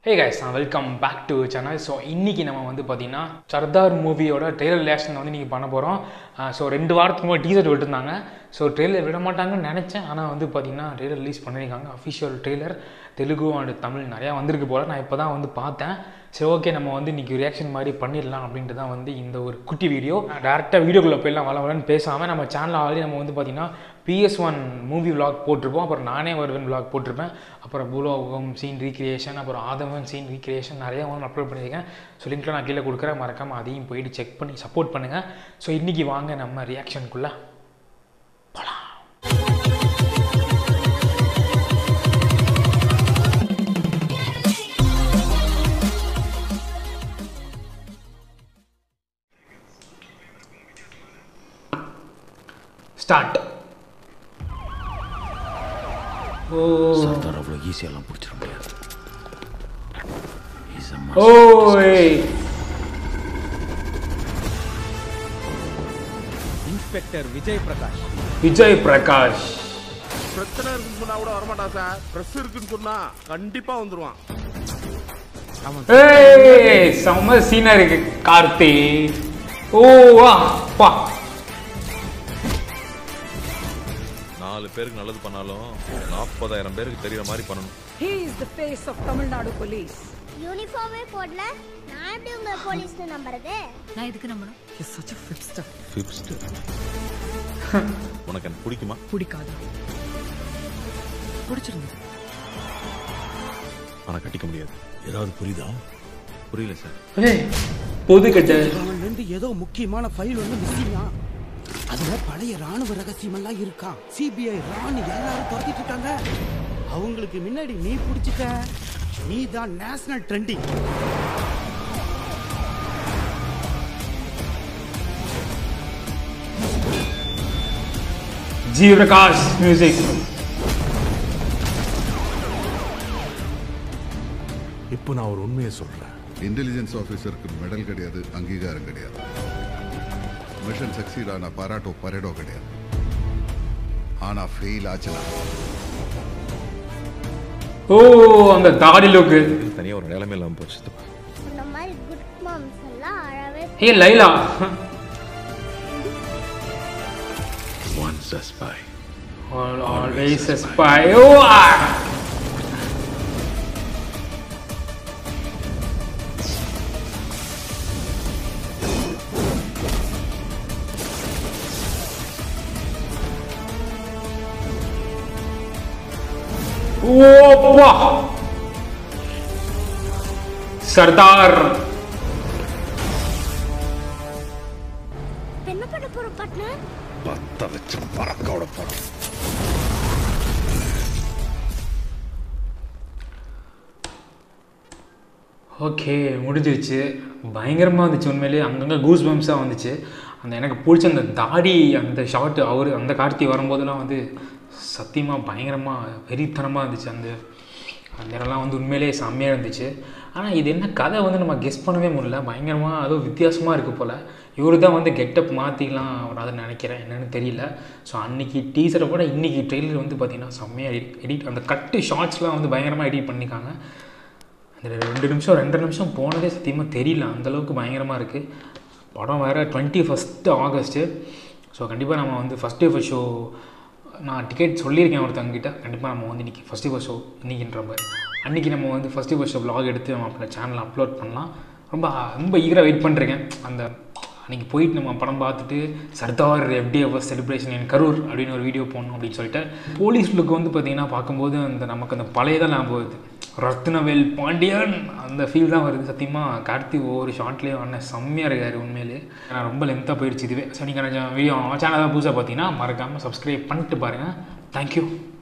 ஹே guys நான் welcome back to channel so இன்றைக்கி நம்ம வந்து பார்த்தீங்கன்னா சர்தார் மூவியோட ட்ரெய்லர் ரிலேஷன் வந்து இன்றைக்கி பண்ண போகிறோம் ஸோ ரெண்டு வாரத்துக்கு முன்னாடி டீசர் விட்டுருந்தாங்க ஸோ ட்ரெய்லர் விட மாட்டாங்கன்னு நினச்சேன் ஆனால் வந்து பார்த்தீங்கன்னா ட்ரெய்லர் ரிலீஸ் பண்ணியிருக்காங்க official trailer Telugu and Tamil நிறையா வந்திருக்கு போல் நான் இப்போ தான் வந்து பார்த்தேன் சரி ஓகே நம்ம வந்து இன்றைக்கி ரியாக்ஷன் மாதிரி பண்ணிடலாம் அப்படின்ட்டு தான் வந்து இந்த ஒரு குட்டி வீடியோ டேரெக்டாக வீடியோக்குள்ளே போயிடலாம் வள வளன்னு பேசாமல் நம்ம சேனல் ஆல்ரெடி நம்ம வந்து பார்த்தீங்கன்னா பிஎஸ் ஒன் மூவி vlog போட்டிருப்போம் அப்புறம் நானே வருவேன் vlog போட்டிருப்பேன் அப்புறம் பூலோகம் சீன் ரீக்ரியேஷன் அப்புறம் ஆதவன் சீன் ரீக்ரியேஷன் நிறைய வந்து அப்லோட் பண்ணியிருக்கேன் ஸோ லிங்க்ல நான் கீழே கொடுக்குறேன் மறக்காமல் அதையும் போயிட்டு செக் பண்ணி சப்போர்ட் பண்ணுங்கள் ஸோ இன்றைக்கி வாங்க நம்ம ரியாக்ஷனுக்குள்ளே போகலாம் ஸ்டார்ட் ஓ சர்தார் அவ்வளோ ஈஸியெல்லாம் பிடிச்சிட முடியாது He's a master. ஓய் இன்ஸ்பெக்டர் விஜய் பிரகாஷ் விஜய் பிரகாஷ் பிரச்சனை இருக்குன்னு சொன்னா கூட வரமாட்டான் சார் பிரஸ் இருக்குன்னு சொன்னா கண்டிப்பா வந்துருவான் ஏய் செம்ம சீனா இருக்கு கார்த்தி ஓ வா பா நாலு பேருக்கு நல்லது பண்ணாலும் நாற்பதாயிரம் பேருக்கு தெரியற மாதிரி பண்ணணும் He is the face of Tamil Nadu police. யூனிஃபார்மே போடல நான் எப்படி உங்களை போலீஸ்னு நம்புறது நான் எதுக்கு நம்பணும் He's such a fipster. ஃபிப்ஸ்ட் உனக்கு எனக்கு பிடிக்குமா பிடிக்காது பிடிச்சிருந்தது ஆனா கட்டிக்க முடியாது ஏதாவது புரியுதா புரியல சார் ஏய் பொது கட்ட அவன்ல இருந்து ஏதோ முக்கியமான ஃபைல் ஒன்று மிஸ்ஸிங்கா அதுல பழைய ராணுவ ரகசியம் எல்லாம் இருக்கான் சிபிஐ ராணி எல்லாரும் துரத்திட்டு இருக்காங்க அவங்களுக்கு முன்னாடி நீ பிடிச்சிட்ட நீ தான் national trending G Prakash music இப்போ நான் ஒரு உண்மையை சொல்றேன் இன்டெலிஜென்ஸ் ஆஃபீஸருக்கு மெடல் கிடையாது அங்கீகாரம் கிடையாது மிஷன் சக்சீட் ஆனா பாராட்டோ பரேடோ கிடையாது ஆனா ஃபெயில் ஆச்சுன்னா ஓ அந்த தாடி லுக்கு இது தனியா ஒரு நிலைமை இல்லாம போச்சு இந்த மாதிரி குட் மாம்ஸ் எல்லாம் அழவே ஏ லைலா once a spy always spy ஓ ஆ. ஓ வா சர்தார் இப்ப என்ன பண்ண போறோம் பட்னர் பத்த வச்சு பறக்க விட போறோம் ஓகே முடிஞ்சிருச்சு பயங்கரமாக இருந்துச்சு உண்மையிலேயே அங்கங்கே கூஸ் பம்ப்ஸாக வந்துச்சு அந்த எனக்கு பிடிச்ச அந்த தாடி அந்த ஷார்ட் அவர் அந்த கார்த்தி வரும்போதெல்லாம் வந்து சத்தியமாக பயங்கரமாக வெறித்தனமாக இருந்துச்சு அந்த அந்த இடம்லாம் வந்து உண்மையிலேயே செம்மையாக இருந்துச்சு ஆனால் இது என்ன கதை வந்து நம்ம கெஸ் பண்ணவே முடியல பயங்கரமாக அதுவும் வித்தியாசமாக இருக்குது போல் இவரு தான் வந்து கெட்டப் மாற்றிக்கலாம் அதை நினைக்கிறேன் என்னன்னு தெரியல ஸோ அன்னைக்கு டீசரை கூட இன்றைக்கி ட்ரெய்லர் வந்து பார்த்திங்கன்னா செம்மையாக எடிட் அந்த கட்டு ஷார்ட்ஸ்லாம் வந்து பயங்கரமாக எடிட் பண்ணியிருக்காங்க அந்த ரெண்டு நிமிஷம் ரெண்டரை நிமிஷம் போனதே சத்தியமாக தெரியல அந்தளவுக்கு பயங்கரமாக இருக்குது படம் வேறு டுவெண்ட்டி ஃபஸ்ட்டு ஆகஸ்ட்டு ஸோ கண்டிப்பாக நம்ம வந்து ஃபஸ்ட் டே ஃபஸ்ட் ஷோ நான் டிக்கெட் சொல்லியிருக்கேன் ஒருத்தவங்கிட்ட கண்டிப்பாக நம்ம வந்து இன்றைக்கி ஃபஸ்ட் ஃபஸ்ட் ஷோ இன்றைக்கின்ற மாதிரி அன்றைக்கி நம்ம வந்து ஃபஸ்ட் ஃபஸ்ட் ஷோ vlog எடுத்து நம்ம அப்போ சேனலில் அப்லோட் பண்ணலாம் ரொம்ப ரொம்ப ஈகராக வெயிட் பண்ணிருக்கேன் அந்த அன்றைக்கி போயிட்டு நம்ம படம் பார்த்துட்டு சர்தார் எஃப்டிஎஃப்எஸ் செலிப்ரேஷன் என் கரூர் அப்படின்னு ஒரு வீடியோ போடணும் அப்படின்னு சொல்லிட்டு போலீஸ் லுக் வந்து பார்த்திங்கன்னா பார்க்கும்போது அந்த நமக்கு அந்த பழையதான் ஞாபகம் வருது ரத்னவேல் பாண்டியன் அந்த ஃபீல் தான் வருது சத்தியமாக கார்த்தி ஒவ்வொரு ஷார்ட்லேயும் அண்ணன் செம்மையாக இருக்காரு உண்மையிலே நான் ரொம்ப லென்த்தாக போயிடுச்சு இதுவே ஸோ நீங்கள் வீடியோ சேனல் தான் புதுசாக பார்த்தீங்கன்னா மறக்காமல் சப்ஸ்கிரைப் பண்ணிட்டு பாருங்கள் தேங்க்யூ